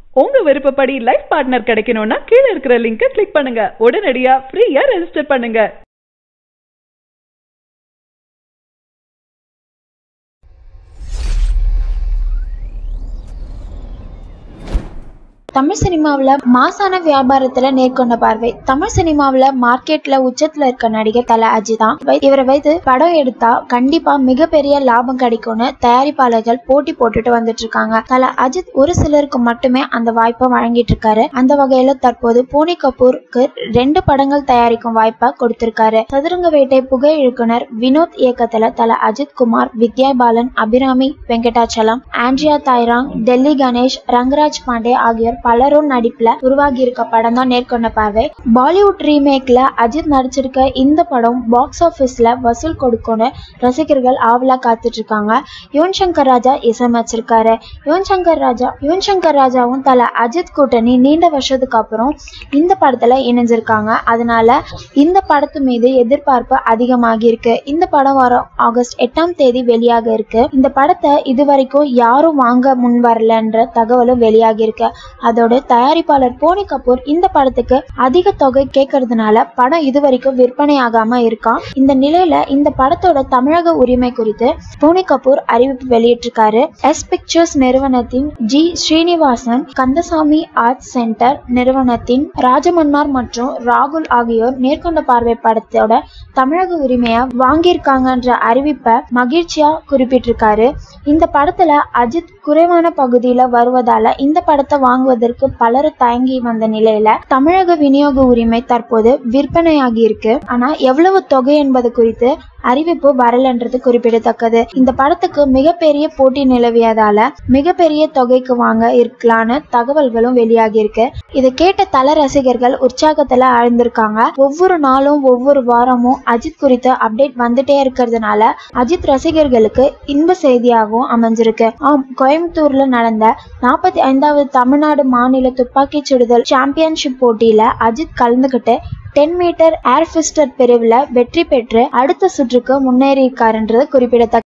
உங்க விருப்பப்படி life partner கிடைக்கணும்னா கீழ இருக்கிற லிங்கை கிளிக் பண்ணுங்க உடனடியா ஃப்ரீயா ரெஜிஸ்டர் பண்ணுங்க தமிழ் சினிமாவுல மாசான வியாபாரத்துல நேர்கொண்ட பார்வை தமிழ் சினிமாவுல மார்க்கெட்ல உச்சத்துல இருக்க நடிகர் தல அஜித் தான் வை- இவரை வைத்து படம் எடுத்தா கண்டிப்பா மிகப்பெரிய லாபம் கிடைக்கும்னு தயாரிப்பாளர்கள் போட்டி போட்டுட்டு வந்துட்டு இருக்காங்க தல அஜித் ஒரு சிலருக்கு மட்டுமே அந்த வாய்ப்பை வழங்கிட்டு இருக்காரு அந்த வகையில தற்போது போனி கபூருக்கு ரெண்டு படங்கள் தயாரிக்கும் வாய்ப்பை கொடுத்திருக்காரு சதுரங்க வேட்டை புகை இயக்குனர் வினோத் இயக்கத்துல தல அஜித் குமார் வித்யா பாலன் அபிராமி வெங்கடாச்சலம் ஆண்ட்ரியா தாய்ராங் டெல்லி கணேஷ் ரங்கராஜ் பாண்டே ஆகியோர் பலரும் நடிப்புல உருவாகி இருக்க படம் தான் நேர்கொண்ட பார்வை பாலிவுட் ரீமேக்ல அஜித் நடிச்சிருக்க இந்த படம் பாக்ஸ் ஆபீஸ்ல வசூல் கொடுக்கும்னு ரசிகர்கள் ஆவலா காத்துட்டு இருக்காங்க யுவன் சங்கர் ராஜா இசையமைச்சிருக்காரு யுவன் சங்கர் ராஜா யுவன் சங்கர் ராஜாவும் தல அஜித் கூட்டணி நீண்ட வருஷத்துக்கு அப்புறம் இந்த படத்துல இணைஞ்சிருக்காங்க அதனால இந்த படத்து மீது எதிர்பார்ப்பு அதிகமாகி இருக்கு இந்த படம் வர ஆகஸ்ட் எட்டாம் தேதி வெளியாக இருக்கு இந்த படத்தை இதுவரைக்கும் யாரும் வாங்க முன் வரலன்ற தகவலும் வெளியாகி இருக்கு அதோட தயாரிப்பாளர் போனி கபூர் இந்த படத்துக்கு அதிக தொகை கேட்கறதுனால படம் இதுவரைக்கும் விற்பனை ஆகாம இருக்கான் இந்த நிலையில இந்த படத்தோட தமிழக உரிமை குறித்து போனி கபூர் அறிவிப்பு வெளியிட்டிருக்காரு எஸ் பிக்சர்ஸ் நிறுவனத்தின் G Srinivasan Kandasamy arts centre நிறுவனத்தின் ராஜமன்னார் மற்றும் ராகுல் ஆகியோர் நேர்கொண்ட பார்வை படத்தோட தமிழக உரிமையை வாங்கியிருக்காங்கன்ற அறிவிப்பை மகிழ்ச்சியா குறிப்பிட்டிருக்காரு இந்த படத்துல அஜித் குறைவான பகுதியில வருவதால இந்த படத்தை வாங்குவதற்கு பலர் தயங்கி வந்த நிலையில தமிழக விநியோக உரிமை தற்போது விற்பனையாகி இருக்கு ஆனா எவ்வளவு தொகை என்பது குறித்து அறிவிப்பு வரலன்றது குறிப்பிடத்தக்கது இந்த படத்துக்கு மிகப்பெரிய போட்டி நிலவியதால மிகப்பெரிய தொகைக்கு வாங்க இருக்கலான்னு தகவல்களும் வெளியாகி இருக்கு இதை கேட்ட தல ரசிகர்கள் உற்சாகத்துல ஆழ்ந்திருக்காங்க ஒவ்வொரு நாளும் ஒவ்வொரு வாரமும் அஜித் குறித்த அப்டேட் வந்துட்டே இருக்கிறதுனால அஜித் ரசிகர்களுக்கு இன்ப செய்தியாகவும் அமைஞ்சிருக்கு ஆம் கோயம்புத்தூர்ல நடந்த நாற்பத்தி ஐந்தாவது தமிழ்நாடு மாநில துப்பாக்கி சுடுதல் சாம்பியன்ஷிப் போட்டியில அஜித் கலந்துகிட்டு டென் மீட்டர் ஏர் பிஸ்டல் பிரிவுல வெற்றி பெற்று அடுத்த சுற்றுக்கு முன்னேறியிருக்காருன்றது குறிப்பிடத்தக்க